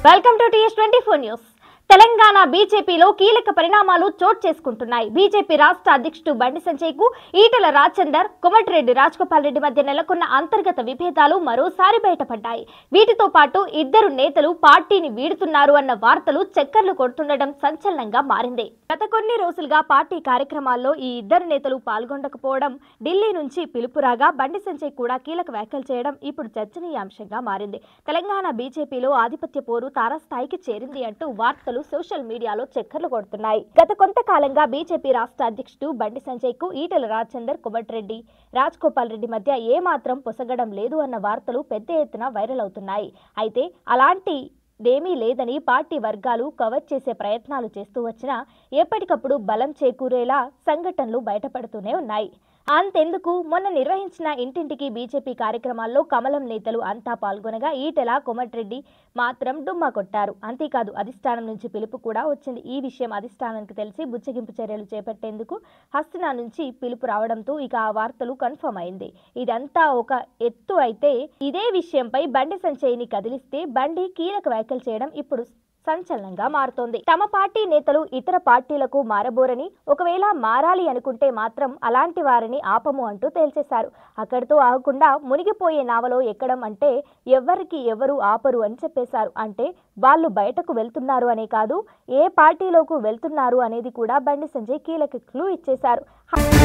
welcome to TS twenty four news Telangana బీజేపీలో కీలక పరిణామాలు చోటు చేసుకుంటున్నాయి బీజేపీ రాష్ట్ర అధ్యక్షుడు బండి సంజయ్ కు ఈటల రాజేందర్ కోమటిరెడ్డి రాజగోపాల్ రెడ్డి మధ్య నెలకొన్న అంతర్గత విభేదాలు మరోసారి బయటపడ్డాయి వీటితో పాటు ఇద్దరు నేతలు పార్టీని వీడుతున్నారు అన్న వార్తలు చక్కర్లు కొడుతుండడం సంచలనంగా మారింది గత కొన్ని రోజులుగా పార్టీ కార్యక్రమాల్లో ఈ ఇద్దరు నేతలు పాల్గొనకపోవడం ఢిల్లీ నుంచి పిలుపు రాగా బండి సంజయ్ కూడా కీలక వ్యాఖ్యలు చేయడం ఇప్పుడు చర్చనీయాంశంగా మారింది తెలంగాణ బీజేపీలో ఆధిపత్య పోరు తారాస్థాయికి చేరింది అంటూ వార్తలు సోషల్ మీడియాలో చక్కర్లు కొడుతున్నాయి గత కొంతకాలంగా బీజేపీ రాష్ట్ర అధ్యక్షుడు బండి సంజయ్ కు ఈటెల రాజేందర్ కోమటిరెడ్డి రాజ్ గోపాల్ రెడ్డి మధ్య ఏమాత్రం పొసగడం లేదు అన్న వార్తలు పెద్ద ఎత్తున వైరల్ అవుతున్నాయి అయితే అలాంటి దేమీ లేదని పార్టీ వర్గాలు కవర్ చేసే ప్రయత్నాలు చేస్తూ వచ్చినా ఎప్పటికప్పుడు బలం చేకూరేలా సంఘటనలు బయటపడుతూనే ఉన్నాయి అంతెందుకు మొన్న నిర్వహించిన ఇంటింటికి బీజేపీ కార్యక్రమాల్లో కమలం నేతలు అంతా పాల్గొనగా ఈటెల కోమటిరెడ్డి మాత్రం డుమ్మా కొట్టారు అంతేకాదు అధిష్టానం నుంచి పిలుపు కూడా వచ్చింది ఈ విషయం అధిష్టానానికి తెలిసి బుచ్చగింపు చర్యలు చేపట్టేందుకు హస్తినా నుంచి పిలుపు రావడంతో ఇక ఆ వార్తలు కన్ఫర్మ్ అయింది ఇదంతా ఒక ఎత్తు అయితే ఇదే విషయంపై బండి సంచయ్ని కదిలిస్తే బండి కీలక వ్యాఖ్యలు చేయడం ఇప్పుడు సంచలనంగా మారుతోంది తమ పార్టీ నేతలు ఇతర పార్టీలకు మారబోరని ఒకవేళ మారాలి అనుకుంటే మాత్రం అలాంటి వారిని ఆపము అంటూ తేల్చేశారు అక్కడితో ఆగకుండా మునిగిపోయే నావలో ఎక్కడం అంటే ఎవరికి ఎవరు ఆపరు అని చెప్పేశారు అంటే వాళ్ళు బయటకు వెళ్తున్నారు అనే కాదు ఏ పార్టీలోకి వెళ్తున్నారు అనేది కూడా బండి సంజయ్ కీలక క్లూ ఇచ్చేశారు